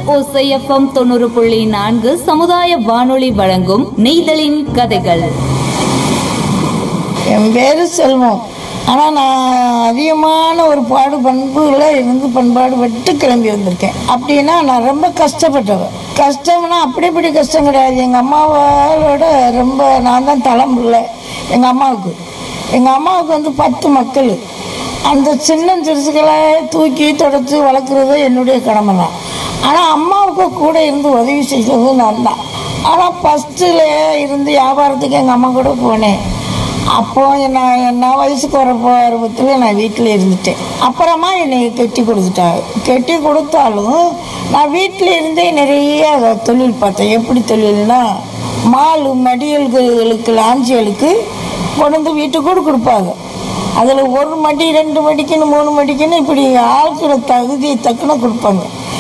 ஓசைஎஃப்எம் தொண்ணூறு புள்ளி நான்கு சமுதாய வானொலி வழங்கும் நெய்தலின் கதைகள் என் பேர் செல்வம் ஆனால் நான் அதிகமான ஒரு பாடு பண்புல இருந்து பண்பாடு விட்டு கிளம்பி வந்திருக்கேன் அப்படின்னா நான் ரொம்ப கஷ்டப்பட்டவன் கஷ்டம்னா அப்படி இப்படி கஷ்டம் கிடையாது எங்கள் அம்மாவோட ரொம்ப நான் தான் தலைமுறை எங்கள் அம்மாவுக்கு எங்கள் அம்மாவுக்கு வந்து பத்து மக்கள் அந்த சின்ன சிறுசுகளை தூக்கி தொடச்சி வளர்க்குறது என்னுடைய கடமை தான் ஆனால் அம்மாவுக்கு கூட இருந்து உதவி செய்கிறது நான் தான் ஆனால் ஃபஸ்ட்டில் இருந்து வியாபாரத்துக்கு எங்கள் அம்மா கூட போனேன் அப்போ நான் நான் வயசுக்கு வர பருவத்தில் நான் வீட்டில் இருந்துட்டேன் அப்புறமா என்னை கட்டி கொடுத்துட்டாங்க கட்டி கொடுத்தாலும் நான் வீட்டில் இருந்தே நிறைய தொழில் பார்த்தேன் எப்படி தொழில்னா மால் மடியல்களுக்கு லாஞ்சிகளுக்கு கொண்டு வந்து வீட்டுக்கு கூட கொடுப்பாங்க அதில் ஒரு மடி ரெண்டு மடிக்குன்னு மூணு மடிக்குன்னு இப்படி ஆட்களை தகுதி தக்கன கொடுப்பாங்க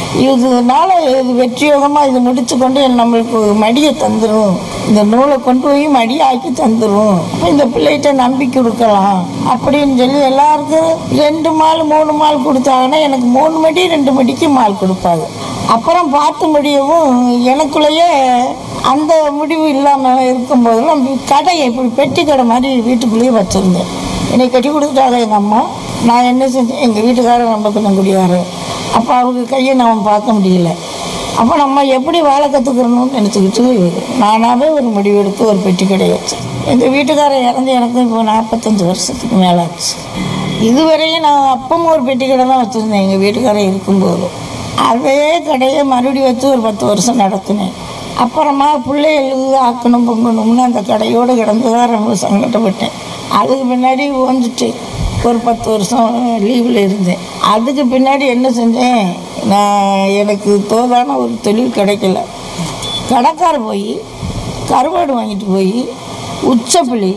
இதனால இது வெற்றியோகமாக இது முடிச்சு கொண்டு நம்மளுக்கு மடியை தந்துடும் இந்த நூலை கொண்டு போய் மடியை ஆக்கி தந்துடும் அப்போ இந்த பிள்ளைகிட்ட நம்பிக்கை கொடுக்கலாம் அப்படின்னு சொல்லி எல்லாருக்கும் ரெண்டு மால் மூணு மால் கொடுத்தாங்கன்னா எனக்கு மூணு மடி ரெண்டு மடிக்கு மால் கொடுப்பாங்க அப்புறம் பார்த்து முடியவும் எனக்குள்ளேயே அந்த முடிவு இல்லாமல் இருக்கும்போதெல்லாம் கடை இப்படி பெட்டி கடை மாதிரி வீட்டுக்குள்ளேயே வச்சுருந்தேன் என்னை கட்டி கொடுத்துட்டாங்க எங்கள் அம்மா நான் என்ன செஞ்சேன் எங்கள் வீட்டுக்காரர் ரொம்ப கொஞ்சம் குடியாரர் அப்போ அவங்க கையை நம்ம பார்க்க முடியல அப்போ நம்ம எப்படி வாழை கற்றுக்கணும்னு நினச்சிக்கிட்டு நானாகவே ஒரு முடிவு எடுத்து ஒரு பெட்டி கடை வச்சேன் எங்கள் வீட்டுக்காரர் இறந்து எனக்கு இப்போ நாற்பத்தஞ்சு வருஷத்துக்கு மேலே ஆச்சு இதுவரையும் நான் அப்பவும் ஒரு பெட்டி கடை தான் வச்சுருந்தேன் எங்கள் வீட்டுக்காரர் இருக்கும்போது அதே கடையை மறுபடியும் வச்சு ஒரு பத்து வருஷம் நடத்தினேன் அப்புறமா பிள்ளைகளுக்கு ஆக்கணும் பொங்கணும்னு அந்த கடையோடு கிடந்து தான் ரொம்ப சங்கடப்பட்டேன் அதுக்கு பின்னாடி ஓஞ்சிட்டு ஒரு பத்து வருஷம் லீவில் இருந்தேன் அதுக்கு பின்னாடி என்ன செஞ்சேன் நான் எனக்கு தோதான ஒரு தொழில் கிடைக்கல கடைக்கார போய் கருவாடு வாங்கிட்டு போய் உச்சப்புளி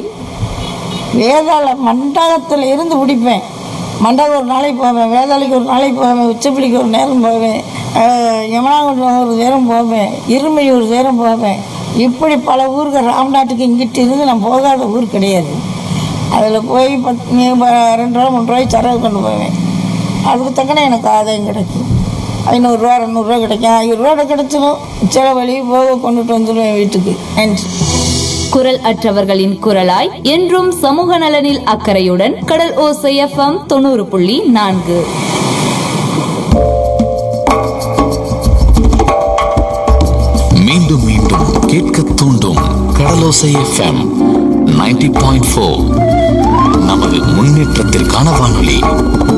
வேதாள மண்டபத்தில் இருந்து பிடிப்பேன் மண்டபம் ஒரு நாளைக்கு போவேன் வேதாளைக்கு ஒரு நாளைக்கு போவேன் உச்சப்பிடிக்கு ஒரு நேரம் போவேன் அஹ் யமுனாகுண்டம் ஒரு நேரம் போவேன் இருமை ஒரு நேரம் போவேன் இப்படி பல ஊருக்கு ராம்நாட்டுக்கு இங்கிட்டு இருந்து நான் போகாத ஊர் கிடையாது அதில் போய் பத்து நீ ப- ரெண்டு ரூபா மூணு ரூபாய்க்கு சரகு கொண்டு போவேன் அதுக்கு தக்கன எனக்கு ஆதாயம் கிடைக்கும் ஐநூறுரூவா ரெநூறுவா கிடைக்கும் ஐநூறுரூவா கிடைச்சிடும் சில வழியே போக கொண்டுட்டு வந்துடுவேன் வீட்டுக்கு நன்றி குரல் அற்றவர்களின் குரலாய் என்றும் சமூக நலனில் அக்கறையுடன் கடல் ஓசை எஃப்எம் தொண்ணூறு புள்ளி நான்கு மீண்டும் மீண்டும் கேட்க தூண்டும் கடலோசை எஃப்எம் 90.4 பாயிண்ட் நமது முன்னேற்றத்திற்கான வானொலி